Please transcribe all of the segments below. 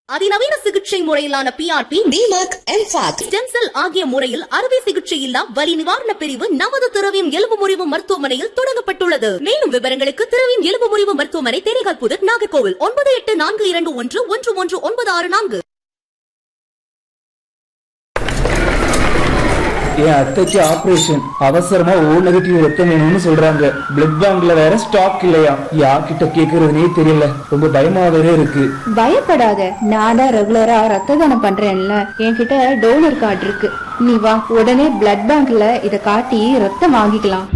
அதிநவீன சிகிச்சை முறையிலான PRP DMAC MFAC stem cell ஆகிய முறையில் அறுவை சிகிச்சை இல்லா வலி நிவாரண பிரிவு நமது திரவியம் எலும்பு முறிவு மருத்துவமனையில் தொடங்கப்பட்டுள்ளது மேலும் விவரங்களுக்கு திரவியம் எலும்பு முறிவு மருத்துவமனை தேனிகால் புதர் நாகர்கோவில் ஒன்பது எட்டு நான்கு இரண்டு ஒன்று ஒன்று ஒன்று ஒன்பது ஆறு நான்கு என் அத்தைக்கு ஆபரேஷன் அவசரமா ஓ நெகட்டிவ் ரத்தம் வேணும்னு சொல்றாங்க பிளட் பேங்க்ல வேற ஸ்டாக் இல்லையா யார்கிட்ட கேக்குறதுனே தெரியல ரொம்ப பயமா வேற இருக்கு பயப்படாத நான் தான் ரெகுலரா ரத்த தானம் பண்றேன்ல என்கிட்ட டோனர் கார்டு இருக்கு நீ வா உடனே பிளட் பேங்க்ல இத காட்டி ரத்தம் வாங்கிக்கலாம்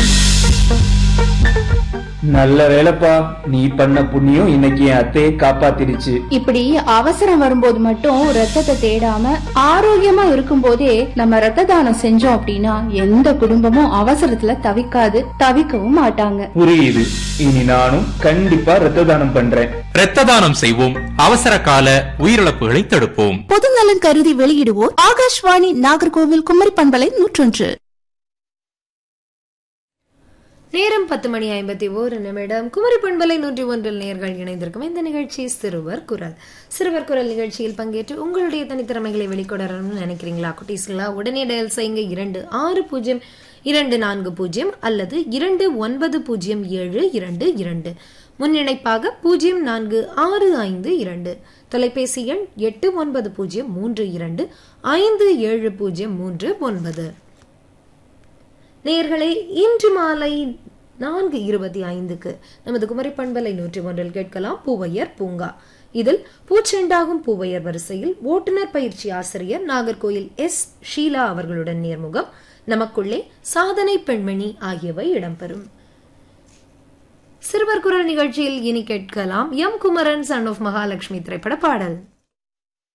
நல்ல வேலைப்பா நீ பண்ண புண்ணியம் இன்னைக்கு என் அத்தையை காப்பாத்திருச்சு இப்படி அவசரம் வரும்போது மட்டும் ரத்தத்தை தேடாம ஆரோக்கியமா இருக்கும்போதே நம்ம ரத்த தானம் செஞ்சோம் அப்படின்னா எந்த குடும்பமும் அவசரத்துல தவிக்காது தவிக்கவும் மாட்டாங்க புரியுது இனி நானும் கண்டிப்பா ரத்த தானம் பண்றேன் இரத்த தானம் செய்வோம் அவசர கால உயிரிழப்புகளை தடுப்போம் பொதுநலன் கருதி வெளியிடுவோர் ஆகாஷ்வாணி நாகர்கோவில் குமரி பண்பலை நூற்றொன்று நேரம் பத்து மணி ஐம்பத்தி ஓரு நிமிடம் குமரி பண்பலை நூற்றி ஒன்றில் நேர்கள் இணைந்திருக்கும் இந்த நிகழ்ச்சி சிறுவர் குரல் சிறுவர் குரல் நிகழ்ச்சியில் பங்கேற்று உங்களுடைய தனித்திறமைகளை வெளிக்கொணரணும்னு நினைக்கிறீங்களா குட்டீஸ்களா உடனே டயல் செய்யுங்க இரண்டு ஆறு பூஜ்ஜியம் இரண்டு நான்கு பூஜ்ஜியம் அல்லது இரண்டு ஒன்பது பூஜ்ஜியம் ஏழு இரண்டு இரண்டு முன்னிணைப்பாக பூஜ்ஜியம் நான்கு ஆறு ஐந்து இரண்டு தொலைபேசி எண் எட்டு ஒன்பது பூஜ்ஜியம் மூன்று இரண்டு ஐந்து ஏழு பூஜ்ஜியம் மூன்று ஒன்பது நேயர்களே இன்று மாலை நான்கு இருபத்தி ஐந்துக்கு நமது குமரி பண்பலை நூற்றி ஒன்றில் கேட்கலாம் பூவையர் பூங்கா இதில் பூச்செண்டாகும் பூவையர் வரிசையில் ஓட்டுநர் பயிற்சி ஆசிரியர் நாகர்கோயில் எஸ் ஷீலா அவர்களுடன் நேர்முகம் நமக்குள்ளே சாதனை பெண்மணி ஆகியவை இடம்பெறும் சிறுவர் குரல் நிகழ்ச்சியில் இனி கேட்கலாம் M Kumaran son of Mahalakshmi திரைப்பட பாடல்